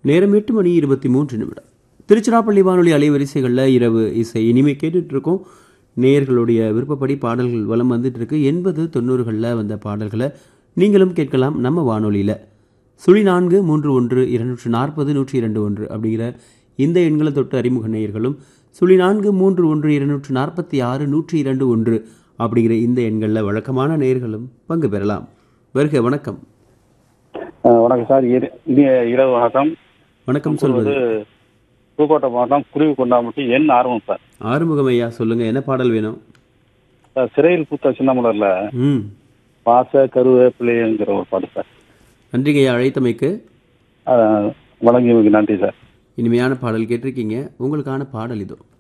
நேரம் எட்டு மணி இருபத்தி மூன்று நிமிடம் திருச்சிராப்பள்ளி வானொலி அலைவரிசைகளில் இரவு இசை இனிமே கேட்டுட்டு இருக்கோம் நேயர்களுடைய விருப்பப்படி பாடல்கள் வலம் வந்துட்டு இருக்கு எண்பது தொண்ணூறுகளில் வந்த பாடல்களை நீங்களும் கேட்கலாம் நம்ம வானொலியில் சுழி நான்கு மூன்று ஒன்று இருநூற்று நாற்பது நூற்றி இரண்டு ஒன்று அப்படிங்கிற இந்த எண்களை தொட்டு அறிமுக நேயர்களும் சுழி நான்கு மூன்று ஒன்று இருநூற்று நாற்பத்தி ஆறு நூற்றி இரண்டு ஒன்று அப்படிங்கிற இந்த எண்களில் வழக்கமான நேயர்களும் பங்கு பெறலாம் வருக வணக்கம் அஹ் வணக்கம் சார் இர- இனிய இரவு வணக்கம் வணக்கம் சொல்வது இது புதுக்கோட்டை மாவட்டம் குருவி கொண்டாமட்டி என் ஆர்வம் சார் ஆறுமுகம் ஐயா சொல்லுங்க என்ன பாடல் வேணும் சார் சிறையில் பூத்த சின்னமலர்ல ம் பாச கருவேப்பிள்ளைங்கிற ஒரு பாட்டு சார் நன்றிங்க ஐயா அழைத்தமைக்கு அஹ் வழங்கியமைக்கு நன்றி சார் இனிமையான பாடல் கேட்டிருக்கீங்க உங்களுக்கான பாடல் இதோ